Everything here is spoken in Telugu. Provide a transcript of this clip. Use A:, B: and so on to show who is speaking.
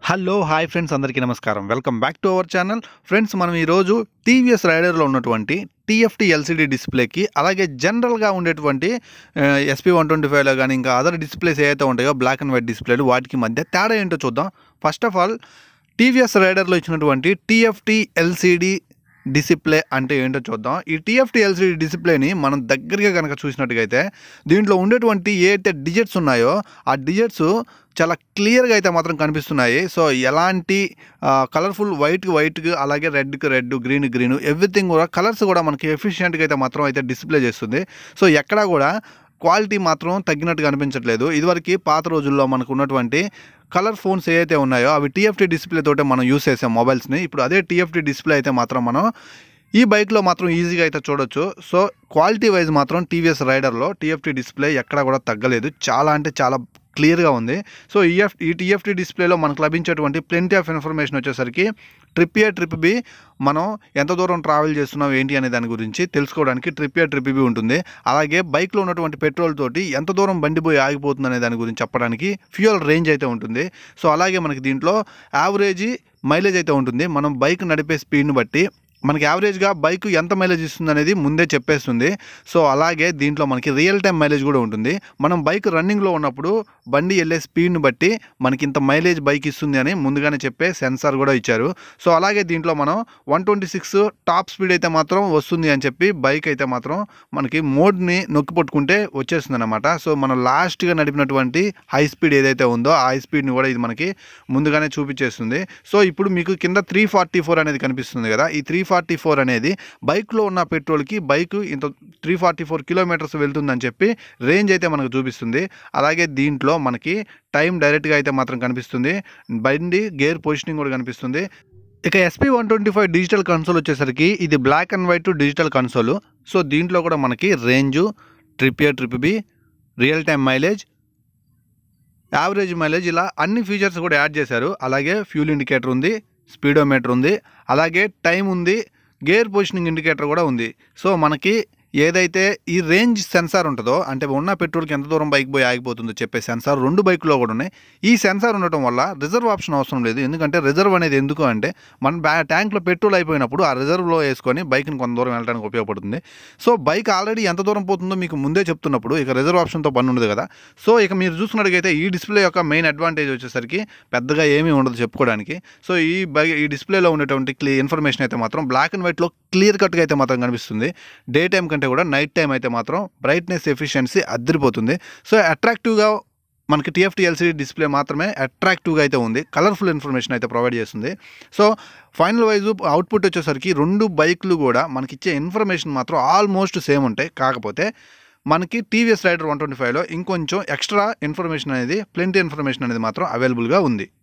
A: హలో హాయ్ ఫ్రెండ్స్ అందరికీ నమస్కారం welcome back to our channel friends మనం ఈరోజు టీవీఎస్ రైడర్లో ఉన్నటువంటి టీఎఫ్టీ ఎల్సిడి డిస్ప్లేకి అలాగే జనరల్గా ఉండేటువంటి ఎస్పీ వన్ ట్వంటీ ఫైవ్లో కానీ ఇంకా అదర్ డిస్ప్లేస్ ఏవైతే ఉంటాయో బ్లాక్ అండ్ వైట్ డిస్ప్లేలు వాటికి మధ్య తేడా ఏంటో చూద్దాం ఫస్ట్ ఆఫ్ ఆల్ టీవీఎస్ రైడర్లో ఇచ్చినటువంటి టీఎఫ్టీ ఎల్సిడి డిస్ప్లే అంటే ఏంటో చూద్దాం ఈ టీఎఫ్టీ ఎల్సిడి డిస్ప్లేని మనం దగ్గరగా కనుక చూసినట్టుగైతే దీంట్లో ఉండేటువంటి ఏదైతే డిజిట్స్ ఉన్నాయో ఆ డిజిట్స్ చాలా క్లియర్గా అయితే మాత్రం కనిపిస్తున్నాయి సో ఎలాంటి కలర్ఫుల్ వైట్కి వైట్కి అలాగే రెడ్కి రెడ్ గ్రీన్ గ్రీన్ ఎవ్రీథింగ్ కూడా కలర్స్ కూడా మనకి ఎఫిషియెంట్గా అయితే మాత్రం అయితే డిస్ప్లే చేస్తుంది సో ఎక్కడా కూడా క్వాలిటీ మాత్రం తగ్గినట్టుగా అనిపించట్లేదు ఇదివరకు పాత రోజుల్లో మనకు ఉన్నటువంటి కలర్ ఫోన్స్ ఏవైతే ఉన్నాయో అవి టీఎఫ్టీ డిస్ప్లే తోటే మనం యూస్ చేసాం మొబైల్స్ని ఇప్పుడు అదే టీఎఫ్టీ డిస్ప్లే అయితే మాత్రం మనం ఈ బైక్లో మాత్రం ఈజీగా అయితే చూడొచ్చు సో క్వాలిటీ వైజ్ మాత్రం టీవీఎస్ రైడర్లో టీఎఫ్టీ డిస్ప్లే ఎక్కడా కూడా తగ్గలేదు చాలా అంటే చాలా క్లియర్గా ఉంది సో ఈఎఫ్ ఈ టీఎఫ్టీ డిస్ప్లేలో మనకు లభించేటువంటి ప్లెంటీ ఆఫ్ ఇన్ఫర్మేషన్ వచ్చేసరికి ట్రిప్ ఏ ట్రిప్ బి మనం ఎంత దూరం ట్రావెల్ చేస్తున్నాం ఏంటి అనే దాని గురించి తెలుసుకోవడానికి ట్రిప్ ఏ ట్రిప్ బి ఉంటుంది అలాగే బైక్లో ఉన్నటువంటి పెట్రోల్ తోటి ఎంత దూరం బండి పోయి ఆగిపోతుంది అనే దాని గురించి చెప్పడానికి ఫ్యూయల్ రేంజ్ అయితే ఉంటుంది సో అలాగే మనకి దీంట్లో యావరేజీ మైలేజ్ అయితే ఉంటుంది మనం బైక్ నడిపే స్పీడ్ని బట్టి మనకి యావరేజ్గా బైక్ ఎంత మైలేజ్ ఇస్తుంది అనేది ముందే చెప్పేస్తుంది సో అలాగే దీంట్లో మనకి రియల్ టైం మైలేజ్ కూడా ఉంటుంది మనం బైక్ రన్నింగ్లో ఉన్నప్పుడు బండి వెళ్ళే స్పీడ్ని బట్టి మనకి ఇంత మైలేజ్ బైక్ ఇస్తుంది అని ముందుగానే చెప్పే సెన్సార్ కూడా ఇచ్చారు సో అలాగే దీంట్లో మనం one twenty six top speed అయితే మాత్రం వస్తుంది అని చెప్పి బైక్ అయితే మాత్రం మనకి మోడ్ని నొక్కి పట్టుకుంటే వచ్చేస్తుంది అనమాట సో మనం లాస్ట్గా నడిపినటువంటి హై స్పీడ్ ఏదైతే ఉందో ఆ హై స్పీడ్ని కూడా ఇది మనకి ముందుగానే చూపించేస్తుంది సో ఇప్పుడు మీకు కింద త్రీ ఫార్టీ ఫోర్ అనేది కనిపిస్తుంది కదా ఈ త్రీ ఫార్టీ ఫోర్ అనేది బైక్లో ఉన్న పెట్రోల్కి బైక్ ఇంత త్రీ ఫార్టీ ఫోర్ కిలోమీటర్స్ వెళ్తుందని చెప్పి రేంజ్ అయితే మనకు చూపిస్తుంది అలాగే దీంట్లో మనకి టైం డైరెక్ట్గా అయితే మాత్రం కనిపిస్తుంది బండి గేర్ పొజిషనింగ్ కూడా కనిపిస్తుంది ఇక SP one twenty five digital console వచ్చేసరికి ఇది black and white digital console so దీంట్లో కూడా మనకి range trip A trip B real time mileage average mileage ఇలా అన్ని ఫీచర్స్ కూడా యాడ్ చేశారు అలాగే ఫ్యూల్ ఇండికేటర్ ఉంది స్పీడోమీటర్ ఉంది అలాగే టైం ఉంది గేర్ పొజిషనింగ్ ఇండికేటర్ కూడా ఉంది సో మనకి ఏదైతే ఈ రేంజ్ సెన్సార్ ఉంటుందో అంటే ఉన్న పెట్రోల్కి ఎంత దూరం బైక్ పోయి ఆగిపోతుందో చెప్పే సెన్సార్ రెండు బైక్లో కూడా ఉన్నాయి ఈ సెన్సార్ ఉండటం వల్ల రిజర్వ్ ఆప్షన్ అవసరం లేదు ఎందుకంటే రిజర్వ్ అనేది ఎందుకు అంటే మన బ్యా ట్యాంక్లో పెట్రోల్ అయిపోయినప్పుడు ఆ రిజర్వ్లో వేసుకొని బైక్ని కొంత దూరం వెళ్ళడానికి ఉపయోగపడుతుంది సో బైక్ ఆల్రెడీ ఎంత దూరం పోతుందో మీకు ముందే చెప్తున్నప్పుడు ఇక రిజర్వ్ ఆప్షన్తో పని ఉండదు కదా సో ఇక మీరు చూసుకున్నట్టుగైతే ఈ డిస్ప్లే యొక్క మెయిన్ అడ్వాంటేజ్ వచ్చేసరికి పెద్దగా ఏమీ ఉండదు చెప్పుకోవడానికి సో ఈ బై ఈ డిస్ప్లేలో ఉండేటువంటి క్లీ ఇన్ఫర్మేషన్ అయితే మాత్రం బ్లాక్ అండ్ వైట్లో క్లియర్ కట్గా అయితే మాత్రం కనిపిస్తుంది డే టైం కంటే కూడా నైట్ టైం అయితే మాత్రం బ్రైట్నెస్ ఎఫిషియన్సీ అద్దరిపోతుంది సో అట్రాక్టివ్గా మనకి టీఎఫ్టీ ఎల్సీడీ డిస్ప్లే మాత్రమే అట్రాక్టివ్గా అయితే ఉంది కలర్ఫుల్ ఇన్ఫర్మేషన్ అయితే ప్రొవైడ్ చేస్తుంది సో ఫైనల్ వైజ్ అవుట్పుట్ వచ్చేసరికి రెండు బైక్లు కూడా మనకి ఇచ్చే ఇన్ఫర్మేషన్ మాత్రం ఆల్మోస్ట్ సేమ్ ఉంటాయి కాకపోతే మనకి టీవీఎస్ రైడర్ వన్ ట్వంటీ ఫైవ్లో ఇంకొంచెం ఎక్స్ట్రా ఇన్ఫర్మేషన్ అనేది ప్లెంటీ ఇన్ఫర్మేషన్ అనేది మాత్రం అవైలబుల్గా ఉంది